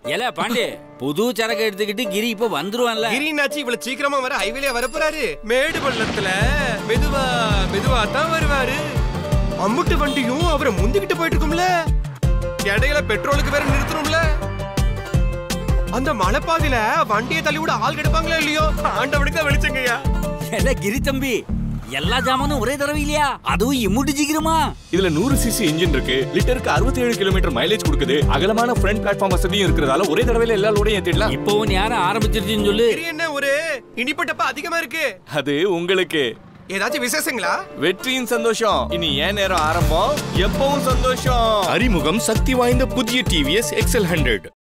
ஏல பாண்டி புது சரக்கு எடுத்துக்கிட்டு கிரி இப்ப வந்துருவான்ல கிரினாச்சி இவ்வளவு சீக்கிரமா வர ஹைவேல வரப்போறாரு மேடு பள்ளத்துல மெதுவா மெதுவா தான் வருவாரு அம்முட்டு வண்டியும் அவரை முந்திக்கிட்டு போயிட்டு இருக்கும்ல இடையில பெட்ரோலுக்கு வேற நிறுத்தணும்ல அந்த மலைப்பாதையில வண்டியை தள்ளி விட ஆள் கிடைப்பாங்களா இல்லையோ ஆண்டவனுக்கு தான் வெளிச்சங்கய்யா ஏல கிரி தம்பி எல்லா ஜாமானும் ஒரே தடவை இல்லையா அதுவும் இம்முட்டு சீக்கிரமா இதுல நூறு சிசி இன்ஜின் இருக்கு லிட்டருக்கு 67 கிலோமீட்டர் மைலேஜ் கொடுக்குது அகலமான ஃப்ரண்ட் பிளாட்ஃபார்ம் வசதியும் இருக்கிறதால ஒரே தடவையில எல்லா லோடையும் ஏத்திடலாம் இப்பவும் யாரும் ஆரம்பிச்சிருச்சுன்னு சொல்லு கிரி என்ன ஒரு இனிப்பட்டப்ப அதிகமா இருக்கு அது உங்களுக்கு ஏதாச்சும் விசேஷங்களா வெற்றியின் சந்தோஷம் இனி ஏன் நேரம் ஆரம்பம் எப்பவும் சந்தோஷம் அறிமுகம் சக்தி வாய்ந்த புதிய டிவிஎஸ் எக்ஸல் ஹண்ட்ரட்